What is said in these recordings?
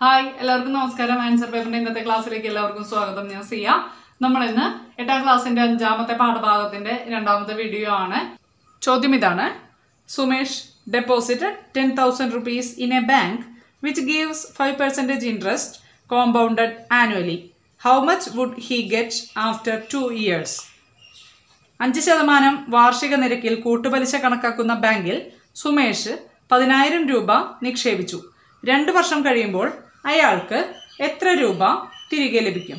hi എല്ലാവർക്കും നമസ്കാരം answer പേപ്പറിന്റെ ഇന്നത്തെ ക്ലാസ്സിലേക്ക് എല്ലാവർക്കും സ്വാഗതം ഞാൻ സിയ നമ്മൾ ഇന്ന് എട്ടാം ക്ലാസ്സിന്റെ അഞ്ചാമത്തെ പാഠഭാഗത്തിന്റെ രണ്ടാമത്തെ വീഡിയോ ആണ് ചോദ്യം ഇതാണ് Sumesh deposited ten thousand rupees in a bank which gives five percentage interest compounded annually how much would he get after two years അഞ്ച് ശതമാനം വാർഷിക നിരക്കിൽ കൂട്ടുപലിശ കണക്കാക്കുന്ന ബാങ്കിൽ സുമേഷ് പതിനായിരം രൂപ നിക്ഷേപിച്ചു രണ്ട് വർഷം കഴിയുമ്പോൾ അയാൾക്ക് എത്ര രൂപ തിരികെ ലഭിക്കും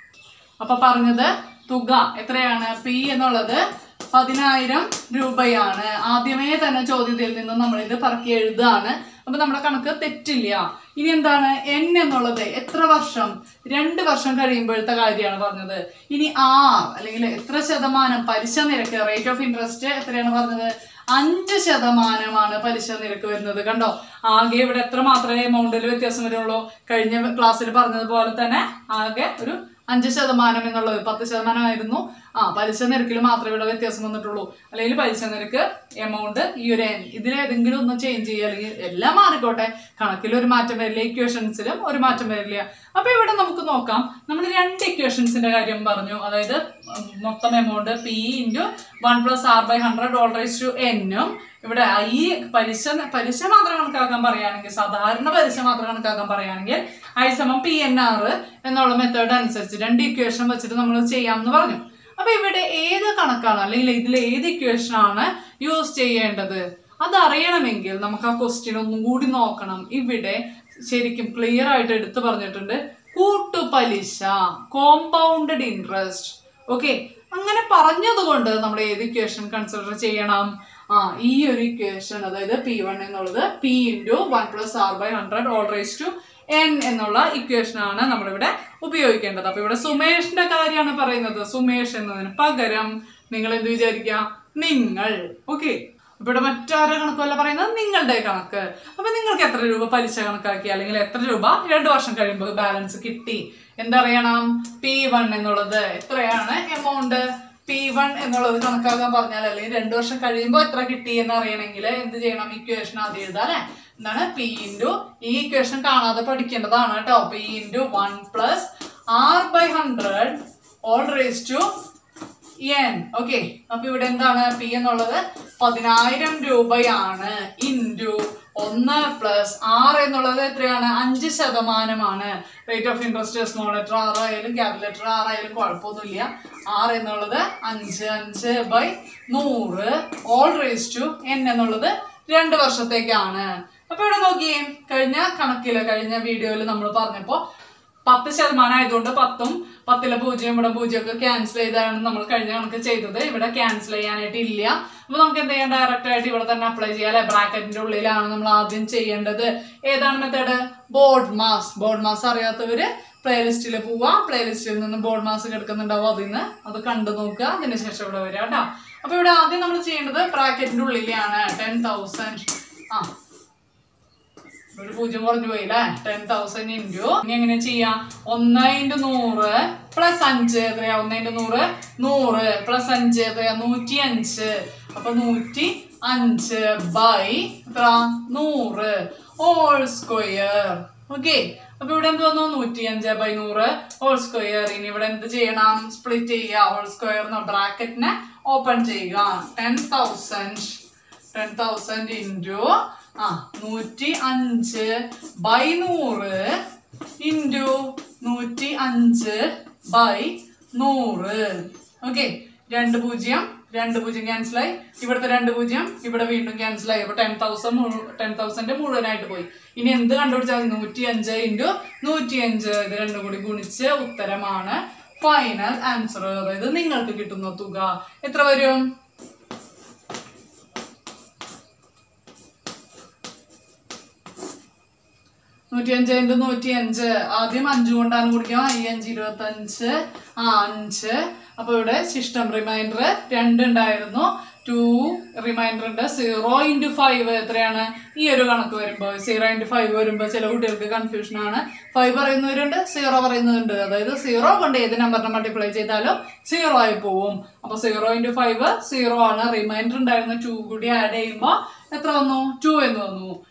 അപ്പൊ പറഞ്ഞത് തുക എത്രയാണ് പി എന്നുള്ളത് പതിനായിരം രൂപയാണ് ആദ്യമേ തന്നെ ചോദ്യത്തിൽ നിന്ന് നമ്മൾ ഇത് പറക്കി എഴുതാണ് അപ്പൊ നമ്മുടെ കണക്ക് തെറ്റില്ല ഇനി എന്താണ് എൻ എന്നുള്ളത് എത്ര വർഷം രണ്ട് വർഷം കഴിയുമ്പോഴത്തെ കാര്യമാണ് പറഞ്ഞത് ഇനി ആർ അല്ലെങ്കിൽ എത്ര ശതമാനം പലിശ നിരക്ക് റേറ്റ് ഓഫ് ഇൻട്രസ്റ്റ് എത്രയാണ് പറഞ്ഞത് അഞ്ച് ശതമാനമാണ് പലിശ നിരക്ക് വരുന്നത് കണ്ടോ ആകെ ഇവിടെ എത്ര മാത്രമേ എമൗണ്ടിൽ വ്യത്യാസം വരുള്ളൂ കഴിഞ്ഞ ക്ലാസ്സിൽ പറഞ്ഞതുപോലെ തന്നെ ആകെ ഒരു അഞ്ച് ശതമാനം എന്നുള്ളത് പത്ത് ശതമാനമായിരുന്നു ആ പലിശ നിരക്കിൽ മാത്രമേ ഇവിടെ വ്യത്യാസം വന്നിട്ടുള്ളൂ അല്ലെങ്കിൽ പലിശ നിരക്ക് എമൗണ്ട് ഈ ഒരു എൻ ഇതിലേതെങ്കിലും ഒന്ന് ചേഞ്ച് ചെയ്യുക അല്ലെങ്കിൽ എല്ലാം മാറിക്കോട്ടെ കണക്കിൽ ഒരു മാറ്റം വരില്ല ഇക്വേഷൻസിലും ഒരു മാറ്റം വരില്ല അപ്പൊ ഇവിടെ നമുക്ക് നോക്കാം നമ്മൾ രണ്ട് ഇക്വേഷൻസിന്റെ കാര്യം പറഞ്ഞു അതായത് ഉം, മൊത്തം amount p into one plus r by hundred whole raise to എന്നും ഇവിടെ ഈ പലിശ പലിശ മാത്രം കണക്കാക്കാൻ പറയുകയാണെങ്കിൽ സാധാരണ പലിശ മാത്രം കണക്കാക്കാൻ പറയുകയാണെങ്കിൽ ഐ സമം പി എൻ ആർ എന്നുള്ള മെത്തേഡ് അനുസരിച്ച് രണ്ട് ഇക്വേഷൻ വെച്ചിട്ട് നമ്മൾ ചെയ്യാമെന്ന് പറഞ്ഞു അപ്പൊ ഇവിടെ ഏത് കണക്കാണ് അല്ലെങ്കിൽ ഇതിൽ ഏത് ഇക്വേഷൻ ആണ് യൂസ് ചെയ്യേണ്ടത് അതറിയണമെങ്കിൽ നമുക്ക് ആ ക്വസ്റ്റ്യൻ ഒന്നും കൂടി നോക്കണം ഇവിടെ ശരിക്കും ക്ലിയർ ആയിട്ട് എടുത്തു പറഞ്ഞിട്ടുണ്ട് കൂട്ടുപലിശ കോമ്പൗണ്ടഡ് ഇൻട്രസ്റ്റ് ഓക്കെ അങ്ങനെ പറഞ്ഞതുകൊണ്ട് നമ്മൾ ഏത് ഇക്വേഷൻ കൺസിഡർ ചെയ്യണം ആ ഈ ഒരു ഇക്വേഷൻ അതായത് പി വൺ എന്നുള്ളത് p into one plus r by hundred whole raise to n എന്നുള്ള ഇക്വേഷൻ ആണ് നമ്മളിവിടെ ഉപയോഗിക്കേണ്ടത് അപ്പൊ ഇവിടെ സുമേഷിന്റെ കാര്യമാണ് പറയുന്നത് സുമേഷ് എന്നതിന് പകരം നിങ്ങൾ എന്ത് വിചാരിക്കുക നിങ്ങൾ ഓക്കെ ഇവിടെ മറ്റാരുടെ കണക്കല്ല പറയുന്നത് നിങ്ങളുടെ കണക്ക് അപ്പൊ നിങ്ങൾക്ക് എത്ര രൂപ പലിശ കണക്കാക്കി അല്ലെങ്കിൽ എത്ര രൂപ രണ്ട് വർഷം കഴിയുമ്പോൾ ബാലൻസ് കിട്ടി എന്തറിയണം പി വൺ എന്നുള്ളത് എത്രയാണ് എമൗണ്ട് പി വൺ എന്നുള്ളത് കണക്കാക്കാൻ പറഞ്ഞാൽ അല്ലെങ്കിൽ രണ്ടു വർഷം കഴിയുമ്പോൾ എത്ര കിട്ടി എന്ന് അറിയണമെങ്കിൽ എന്ത് ചെയ്യണം ഇക്വേഷൻ ആദ്യം എഴുതാം അല്ലെ എന്താണ് പി ഇൻറ്റു ഈ ഇക്വേഷൻ കാണാതെ പഠിക്കേണ്ടതാണ് കേട്ടോ p into one plus r by hundred whole raise to n okay അപ്പൊ ഇവിടെ എന്താണ് പി എന്നുള്ളത് പതിനായിരം രൂപയാണ് ഇൻറ്റു ഒന്ന് പ്ലസ് ആർ എന്നുള്ളത് എത്രയാണ് അഞ്ച് ശതമാനമാണ് rate of interest small letter r ആയാലും ക്യാപിറ്റൽ ലെറ്റർ ആർ ആയാലും കുഴപ്പമൊന്നുമില്ല ആർ എന്നുള്ളത് അഞ്ച് അഞ്ച് ബൈ നൂറ് ഓൾ റേസ് ടു എൻ എന്നുള്ളത് രണ്ട് വർഷത്തേക്കാണ് അപ്പൊ ഇവിടെ നോക്കിയേ കഴിഞ്ഞ കണക്കില് കഴിഞ്ഞ വീഡിയോയിൽ നമ്മൾ പറഞ്ഞപ്പോ പത്ത് ശതമാനം ആയതുകൊണ്ട് പത്തും പത്തിലെ പൂജ്യം ഇവിടെ പൂജ്യം ഒക്കെ ക്യാൻസൽ ചെയ്താണ് നമ്മൾ കഴിഞ്ഞ കണക്ക് ചെയ്തത് ഇവിടെ ക്യാൻസൽ ചെയ്യാനായിട്ട് ഇല്ല അപ്പൊ നമുക്ക് എന്ത് ചെയ്യാം ഡയറക്റ്റ് ആയിട്ട് ഇവിടെ തന്നെ അപ്ലൈ ചെയ്യാം അല്ലെ ബ്രാക്കറ്റിന്റെ ഉള്ളിലാണ് നമ്മൾ ആദ്യം ചെയ്യേണ്ടത് ഏതാണ് method BODMAS BODMAS അറിയാത്തവര് പ്ലേലിസ്റ്റിൽ പോവാ പ്ലേലിസ്റ്റിൽ നിന്ന് ബോർഡ് മാസ് കിടക്കുന്നുണ്ടാവും അതിന്ന് അത് കണ്ടു നോക്കുക അതിനുശേഷം ഇവിടെ വരിക കേട്ടോ അപ്പൊ ഇവിടെ ആദ്യം നമ്മൾ ചെയ്യേണ്ടത് ബ്രാക്കറ്റിന്റെ ഉള്ളിലാണ് ടെൻ തൗസൻഡ് ആ ഒരു പൂജ്യം കുറഞ്ഞു പോയില്ലേ ടെൻ തൗസൻഡ് ഇൻറ്റു ഇനി എങ്ങനെ ചെയ്യാം ഒന്ന് ഇൻറ്റു നൂറ് പ്ലസ് അഞ്ച് എത്രയാ ഒന്ന് ഇൻറ്റു നൂറ് നൂറ് പ്ലസ് അഞ്ച് എത്രയാ നൂറ്റി അഞ്ച് അപ്പൊ നൂറ്റി അഞ്ച് ബൈ എത്ര നൂറ് ഓൾ സ്ക്വയർ ഓക്കെ അപ്പൊ ഇവിടെ എന്ത് വന്നു നൂറ്റി അഞ്ച് ബൈ നൂറ് ഹോൾ സ്ക്വയർ ഇനി ഇവിടെ എന്ത് ചെയ്യണം സ്പ്ലിറ്റ് ചെയ്യുക ഹോൾ സ്ക്വയർ ബ്രാക്കറ്റിനെ ഓപ്പൺ ചെയ്യുക ten thousand ten thousand into ആ നൂറ്റി അഞ്ച് ബൈ നൂറ് ഇൻറ്റു നൂറ്റി അഞ്ച് ബൈ നൂറ് ഓക്കെ രണ്ട് പൂജ്യം രണ്ട് പൂജ്യം ക്യാൻസലായി ഇവിടുത്തെ രണ്ട് പൂജ്യം ഇവിടെ വീണ്ടും ക്യാൻസലായി അപ്പൊ ടെൻ തൗസൻഡ് ടെൻ തൗസൻഡ് മുഴുവനായിട്ട് പോയി ഇനി എന്ത് കണ്ടുപിടിച്ചാൽ നൂറ്റി അഞ്ച് ഇൻറ്റു നൂറ്റി അഞ്ച് ഇത് രണ്ടും കൂടി ഗുണിച്ച് ഉത്തരമാണ് ഫൈനൽ ആൻസർ അതായത് നിങ്ങൾക്ക് കിട്ടുന്ന തുക എത്ര വരും നൂറ്റി അഞ്ച് ഇൻറ്റു നൂറ്റി അഞ്ച് ആദ്യം അഞ്ച് കൊണ്ടാണ് കുടിക്കുക ഈ അഞ്ച് ഇരുപത്തി അഞ്ച് ആ അഞ്ച് അപ്പൊ ഇവിടെ ശിഷ്ടം റിമൈൻഡർ രണ്ട് ഉണ്ടായിരുന്നു ടു റിമൈൻഡർ ഉണ്ട് സീറോ ഇൻറ്റു ഫൈവ് എത്രയാണ് ഈ ഒരു കണക്ക് വരുമ്പോൾ സീറോ ഇൻറ്റു ഫൈവ് വരുമ്പോൾ ചില കുട്ടികൾക്ക് കൺഫ്യൂഷൻ ആണ് ഫൈവ് പറയുന്നവരുണ്ട് സീറോ പറയുന്നവരുണ്ട് അതായത് സീറോ കൊണ്ട് ഏത് നമ്പറിനെ മൾട്ടിപ്ലൈ ചെയ്താലും സീറോ ആയി പോവും അപ്പൊ സീറോ ഇൻറ്റു ഫൈവ് സീറോ ആണ് റിമൈൻഡർ ഉണ്ടായിരുന്ന ടു കൂടി ആഡ് ചെയ്യുമ്പോൾ എത്ര വന്നു ടു എന്ന് വന്നു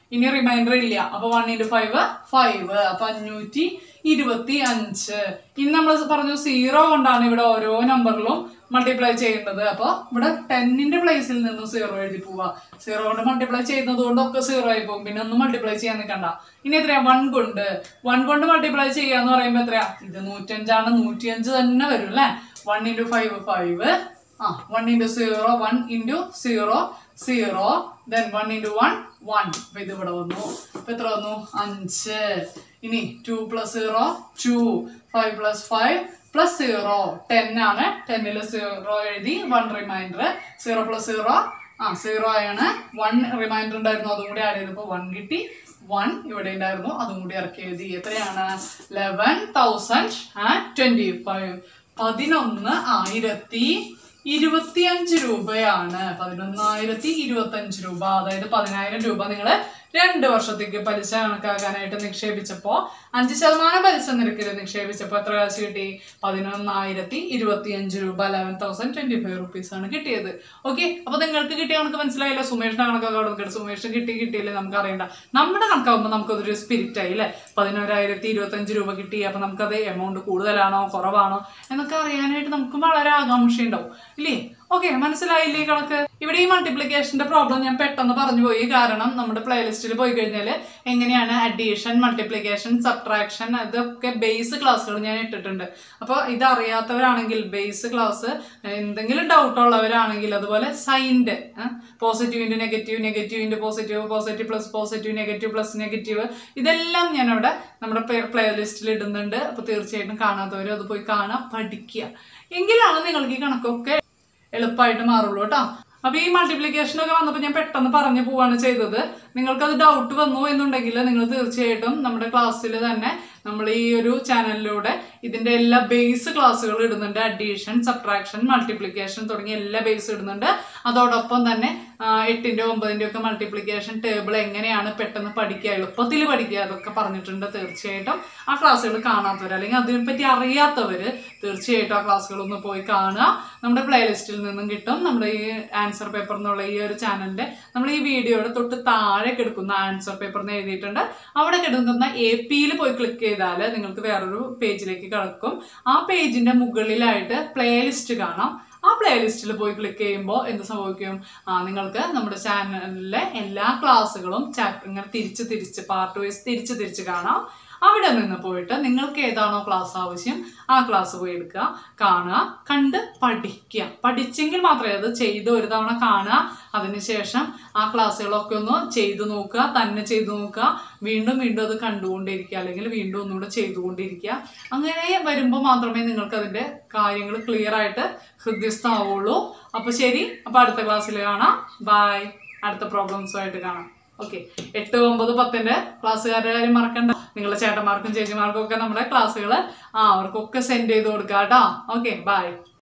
ഇനി റിമൈൻഡർ ഇല്ല അപ്പൊ വൺ ഇൻറ്റു ഫൈവ് ഫൈവ് അപ്പൊ അഞ്ഞൂറ്റി ഇരുപത്തി അഞ്ച് ഇനി നമ്മൾ പറഞ്ഞു സീറോ കൊണ്ടാണ് ഇവിടെ ഓരോ നമ്പറിലും മൾട്ടിപ്ലൈ ചെയ്യുന്നത് അപ്പോൾ ഇവിടെ ടെന്നിന്റെ പ്ലേസിൽ നിന്ന് സീറോ എഴുതി പോവാ സീറോ കൊണ്ട് മൾട്ടിപ്ലൈ ചെയ്യുന്നത് കൊണ്ട് ഒക്കെ സീറോ ആയി പോകും പിന്നെ ഒന്നും മൾട്ടിപ്ലൈ ചെയ്യാൻ നിൽക്കണ്ട ഇനി എത്രയാ വൺ കൊണ്ട് വൺ കൊണ്ട് മൾട്ടിപ്ലൈ ചെയ്യാന്ന് പറയുമ്പോൾ എത്രയാ ഇത് നൂറ്റഞ്ചാണ് നൂറ്റിയഞ്ച് തന്നെ വരും അല്ലേ വൺ ഇൻറ്റു ഫൈവ് ഫൈവ് ആ one into zero one into zero zero then one into one one അപ്പൊ ഇത് ഇവിടെ വന്നു അപ്പൊ എത്ര വന്നു അഞ്ച് ഇനി two plus zero two five plus five plus zero ten ആണ് ടെന്നിൽ സീറോ എഴുതി one remainder zero plus zero ആ സീറോ ആണ് വൺ റിമൈൻഡർ ഉണ്ടായിരുന്നു അതും കൂടി ആഡ് ചെയ്തപ്പോൾ വൺ കിട്ടി വൺ ഇവിടെ ഉണ്ടായിരുന്നു അതും കൂടി ഇറക്കി എഴുതി എത്രയാണ് eleven thousand and twenty five പതിനൊന്ന് ആയിരത്തി ഇരുപത്തിയഞ്ച് രൂപയാണ് പതിനൊന്നായിരത്തി ഇരുപത്തഞ്ച് രൂപ അതായത് പതിനായിരം രൂപ നിങ്ങൾ രണ്ട് വർഷത്തേക്ക് പലിശ കണക്കാക്കാനായിട്ട് നിക്ഷേപിച്ചപ്പോ അഞ്ച് ശതമാനം പലിശ നിരക്കിൽ നിക്ഷേപിച്ചപ്പോൾ എത്ര കാശ് കിട്ടി പതിനൊന്നായിരത്തി ഇരുപത്തിയഞ്ച് രൂപ eleven thousand twenty five rupees ആണ് കിട്ടിയത് ഓക്കെ അപ്പൊ നിങ്ങൾക്ക് കിട്ടിയ കണക്ക് മനസ്സിലായില്ല സുമേഷിന്റെ കണക്കൊക്കെ അവിടെ നിൽക്കട്ടെ സുമേഷ് കിട്ടി കിട്ടിയില്ലേ നമുക്ക് അറിയണ്ട നമ്മുടെ കണക്കാകുമ്പോൾ നമുക്കതൊരു സ്പിരിറ്റ് ആയി അല്ലേ പതിനോരായിരത്തി ഇരുപത്തഞ്ച് രൂപ കിട്ടി അപ്പൊ നമുക്കത് എമൗണ്ട് കൂടുതലാണോ കുറവാണോ എന്നൊക്കെ അറിയാനായിട്ട് നമുക്ക് വളരെ ആകാംക്ഷ ഉണ്ടാവും ഇല്ലേ ഓക്കെ മനസ്സിലായില്ലേ ഈ കണക്ക് ഇവിടെ ഈ മൾട്ടിപ്ലിക്കേഷന്റെ പ്രോബ്ലം ഞാൻ പെട്ടെന്ന് പറഞ്ഞു പോയി കാരണം നമ്മുടെ പ്ലേലിസ്റ്റിൽ പോയി കഴിഞ്ഞാൽ എങ്ങനെയാണ് അഡീഷൻ മൾട്ടിപ്ലിക്കേഷൻ സബ്ട്രാക്ഷൻ ഇതൊക്കെ ബേസ് ക്ലാസ്സുകൾ ഞാൻ ഇട്ടിട്ടുണ്ട് അപ്പോൾ ഇത് അറിയാത്തവരാണെങ്കിൽ ബേസ് ക്ലാസ് എന്തെങ്കിലും ഡൗട്ട് ഉള്ളവരാണെങ്കിൽ അതുപോലെ സൈൻ്റെ positive into negative negative into positive positive plus positive negative plus negative ഇതെല്ലാം ഞാനവിടെ നമ്മുടെ പ്ലേലിസ്റ്റിൽ ഇടുന്നുണ്ട് അപ്പോൾ തീർച്ചയായിട്ടും കാണാത്തവരും അത് പോയി കാണാൻ പഠിക്കുക എങ്കിലാണ് നിങ്ങൾക്ക് ഈ കണക്കൊക്കെ എളുപ്പമായിട്ട് മാറുള്ളൂ കേട്ടോ അപ്പൊ ഈ മൾട്ടിപ്ലിക്കേഷൻ ഒക്കെ വന്നപ്പോൾ ഞാൻ പെട്ടെന്ന് പറഞ്ഞു പോവാണ് ചെയ്തത് നിങ്ങൾക്കത് ഡൗട്ട് വന്നു എന്നുണ്ടെങ്കിൽ നിങ്ങൾ തീർച്ചയായിട്ടും നമ്മുടെ ക്ലാസ്സിൽ തന്നെ നമ്മൾ ഈ ഒരു ചാനലിലൂടെ ഇതിന്റെ എല്ലാ ബേസ് ക്ലാസ്സുകൾ ഇടുന്നുണ്ട് അഡീഷൻ സബ്ട്രാക്ഷൻ മൾട്ടിപ്ലിക്കേഷൻ തുടങ്ങിയ എല്ലാ ബേസ് ഇടുന്നുണ്ട് അതോടൊപ്പം തന്നെ ആ, എട്ടിന്റെ ഒമ്പതിന്റെ ഒക്കെ മൾട്ടിപ്ലിക്കേഷൻ ടേബിൾ എങ്ങനെയാണ് പെട്ടെന്ന് പഠിക്കുക എളുപ്പത്തിൽ പഠിക്കുക അതൊക്കെ പറഞ്ഞിട്ടുണ്ട് തീർച്ചയായിട്ടും ആ ക്ലാസ്സുകൾ കാണാത്തവർ അല്ലെങ്കിൽ അതിനെപ്പറ്റി അറിയാത്തവര് തീർച്ചയായിട്ടും ആ ക്ലാസ്സുകൾ ഒന്ന് പോയി കാണുക നമ്മുടെ പ്ലേലിസ്റ്റിൽ നിന്നും കിട്ടും നമ്മുടെ ഈ ആൻസർ പേപ്പർ എന്നുള്ള ഈ ഒരു ചാനലിന്റെ നമ്മൾ ഈ വീഡിയോയുടെ തൊട്ട് താഴെ കിടക്കുന്ന ആൻസർ പേപ്പർ എന്ന് എഴുതിയിട്ടുണ്ട് അവിടെ കിടക്കുന്ന എ പിയിൽ പോയി ക്ലിക്ക് ചെയ്താൽ നിങ്ങൾക്ക് വേറൊരു പേജിലേക്ക് കിടക്കും ആ പേജിന്റെ മുകളിലായിട്ട് പ്ലേലിസ്റ്റ് കാണാം ആ പ്ലേലിസ്റ്റിൽ പോയി ക്ലിക്ക് ചെയ്യുമ്പോൾ എന്ത് സംഭവിക്കും ആ, നിങ്ങൾക്ക് നമ്മുടെ ചാനലിലെ എല്ലാ ക്ലാസ്സുകളും ചാപ്റ്റർ ഇങ്ങനെ തിരിച്ച് തിരിച്ച് പാർട്ട് വൈസ് തിരിച്ച് തിരിച്ച് കാണാം അവിടെ നിന്ന് പോയിട്ട് നിങ്ങൾക്ക് ഏതാണോ ക്ലാസ് ആവശ്യം ആ ക്ലാസ് പോയി എടുക്കുക കാണുക കണ്ട് പഠിക്കുക പഠിച്ചെങ്കിൽ മാത്രമേ അത് ചെയ്ത് ഒരു തവണ കാണുക അതിനുശേഷം ആ ക്ലാസ്സുകളൊക്കെ ഒന്ന് ചെയ്തു നോക്കുക തന്നെ ചെയ്തു നോക്കുക വീണ്ടും വീണ്ടും അത് കണ്ടുകൊണ്ടിരിക്കുക അല്ലെങ്കിൽ വീണ്ടും ഒന്നുകൂടെ ചെയ്തുകൊണ്ടിരിക്കുക അങ്ങനെ വരുമ്പോൾ മാത്രമേ നിങ്ങൾക്ക് അതിൻ്റെ കാര്യങ്ങൾ ക്ലിയർ ആയിട്ട് ഹൃദ്യസ്ഥമാവുള്ളൂ അപ്പോൾ ശരി അപ്പോൾ അടുത്ത ക്ലാസ്സിൽ കാണാം ബൈ അടുത്ത പ്രോബ്ലംസുമായിട്ട് കാണാം ഓക്കെ എട്ട് ഒമ്പത് പത്തിന്റെ ക്ലാസ്സുകാരുടെ കാര്യം മറക്കണ്ട നിങ്ങളുടെ ചേട്ടന്മാർക്കും ചേച്ചിമാർക്കും ഒക്കെ നമ്മുടെ ക്ലാസ്സുകൾ ആ അവർക്കൊക്കെ സെൻഡ് ചെയ്ത് കൊടുക്കാം കേട്ടോ ഓക്കെ ബൈ